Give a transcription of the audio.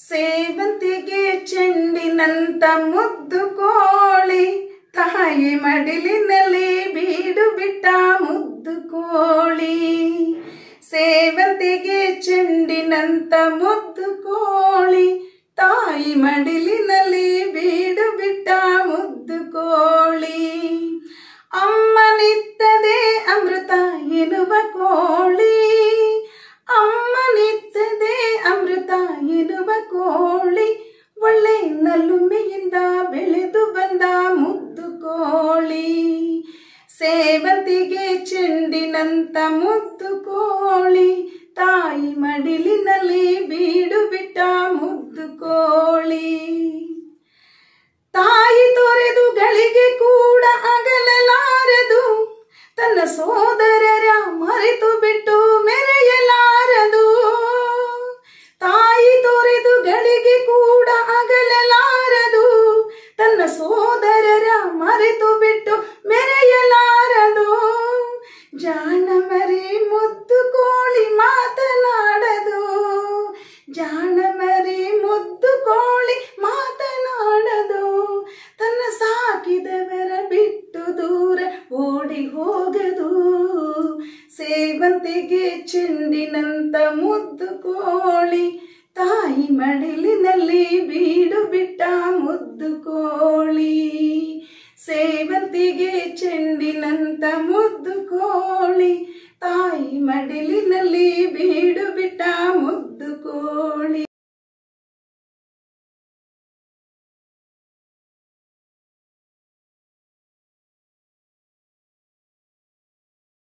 ಸೇವಂತಿಗೆ ಚೆಂಡಿನಂತ ಮುದ್ದು ಕೋಳಿ ತಾಯಿ ಮಡಿಲಿನಲ್ಲಿ ಬೀಡು ಬಿಟ್ಟ ಮುದ್ದು ಕೋಳಿ ಸೇವಂತಿಗೆ ಚೆಂಡಿನಂತ ಮುದ್ದು ಕೋಳಿ ತಾಯಿ ಮಡಿಲಿನಲ್ಲಿ ಬೀಡು ಬಿಟ್ಟ ಮುದ್ದು ಕೋಳಿ ಅಮ್ಮನಿತ್ತದೆ ಅಮೃತ ಎನ್ನುವ ಕೋಳಿ ಅಮ್ಮನಿತ್ತದೆ ಅಮೃತ ಎನ್ನುವ ಕೋಳಿ ಒಳ್ಳೆ ನಲ್ಲುಮೆಯಿಂದ ಬೆಳೆದು ಬಂದ ಮುದ್ದು ಕೋಳಿ ಸೇವಂತಿಗೆ ಚೆಂಡಿನಂತ ಮುದ್ದು ಕೋಳಿ ತಾಯಿ ಮಡಿಲಿನಲ್ಲಿ ಬೀಡು ಬಿಟ್ಟ ಮುದ್ದು ಕೋಳಿ ತಾಯಿ ತೊರೆದು ಗಳಿಗೆ ಕೂಡ ಅಗಲಲಾರದು ತನ್ನ ಸೋದರರ ಮರೆತು ಬಿಟ್ಟು ಮೆರೆಯಲಾರದು ತಾಯಿ ತೊರೆದು ಗಳಿಗೆ ಕೂಡ ಅಗಲಲಾರದು ತನ್ನ ಸೋದರರ ಮರೆತು ಬಿಟ್ಟು ಮೆರೆಯಲಾರದು ಜಾಣ ಮರಿ ಮುದ್ದು ಕೋಳಿ ಮಾತನಾಡದು ಜಾಣ ಮರಿ ಮುದ್ದು ಕೋಳಿ ಮಾತನಾಡದು ತನ್ನ ಸಾಕಿದವರ ಬಿಟ್ಟು ದೂರ ಓಡಿ ಹೋಗದು ಸೇವಂತಿಗೆ ಚೆಂಡಿನಂತ ಮುದ್ದು ಕೋಳಿ ತಾಯಿ ಮಡಿಲಿನಲ್ಲಿ ಬೀಡು ಬಿಟ್ಟ ಮುದ್ದು ಕೋಳಿ ಸೇವಂತಿಗೆ ಚೆಂಡಿನಂತ ಮುದ್ದು ಕೋಳಿ ತಾಯಿ ಮಡಿಲಿನಲ್ಲಿ